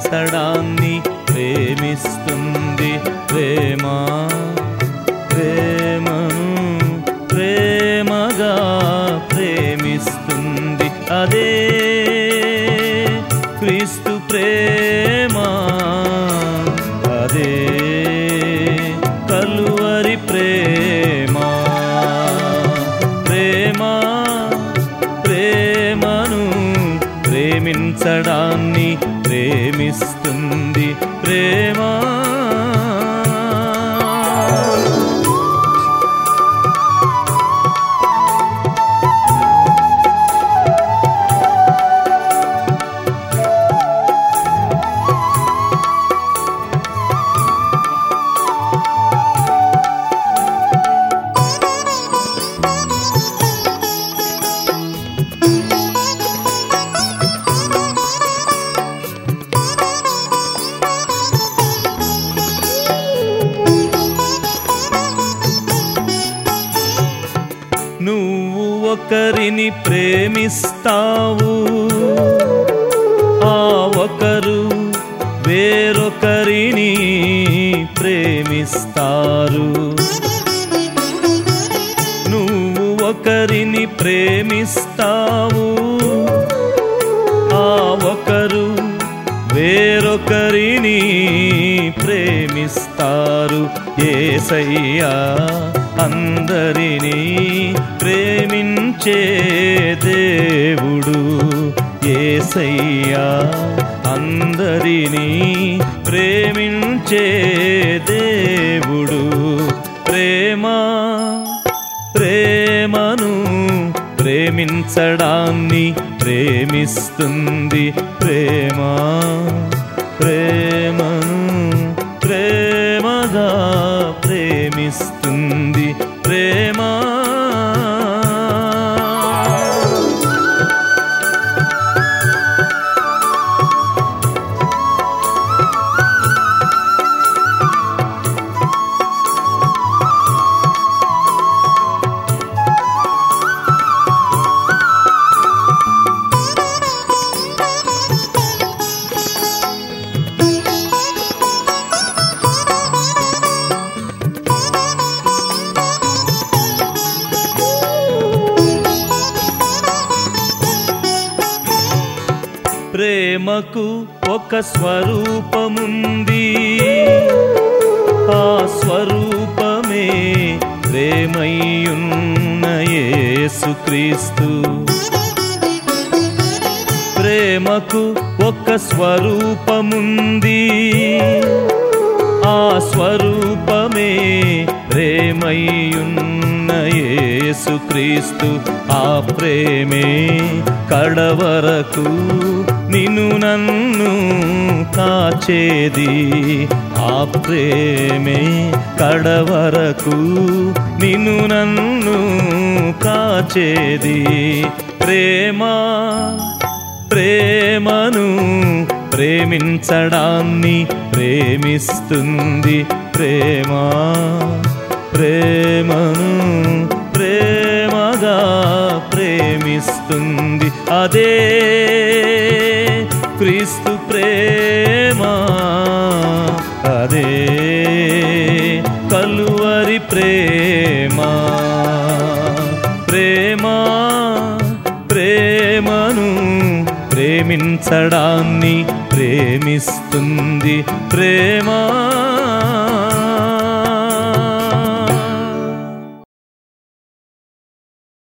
ప్రేమించడాన్ని ప్రేమిస్తుంది ప్రేమ ప్రేమను ప్రేమగా ప్రేమిస్తుంది అదే క్రీస్తు ప్రేమ అదే కలువరి ప్రేమ ప్రేమ ప్రేమను ప్రేమించడాన్ని ప్రేమిస్తుంది ప్రేమ నువ్వు ఒకరిని ప్రేమిస్తావు ఆ ఒకరు వేరొకరిని ప్రేమిస్తారు నువ్వు ఒకరిని ప్రేమిస్తావు ఆ ఒకరు వేరొకరిని ప్రేమిస్తారు ఏసయ్యా అందరినీ ప్రేమించే దేవుడు ఏసయ్యా అందరినీ ప్రేమించే దేవుడు ప్రేమ ప్రేమను ప్రేమించడాన్ని ప్రేమిస్తుంది ప్రేమ ప్రేమను ప్రేమగా ప్రేమిస్తుంది ప్రేమ ప్రేమకు ఒక స్వరూపముంది ఆ స్వరూపమే ప్రేమయ్యున్న యేసుక్రీస్తు ప్రేమకు ఒక స్వరూపముంది ఆ స్వరూపమే ప్రేమయ్యున్న యేసుక్రీస్తు ఆ ప్రేమే కడవరకు నిన్ను నన్ను కాచేది ఆ ప్రేమే కడవరకు నిన్ను నన్ను కాచేది ప్రేమ ప్రేమను ప్రేమించడాన్ని ప్రేమిస్తుంది ప్రేమ ప్రేమను ప్రేమగా ప్రేమిస్తుంది అదే క్రీస్తు ప్రేమ అదే కలువరి ప్రేమ ప్రేమ ప్రేమను ప్రేమించడాన్ని ప్రేమిస్తుంది ప్రేమ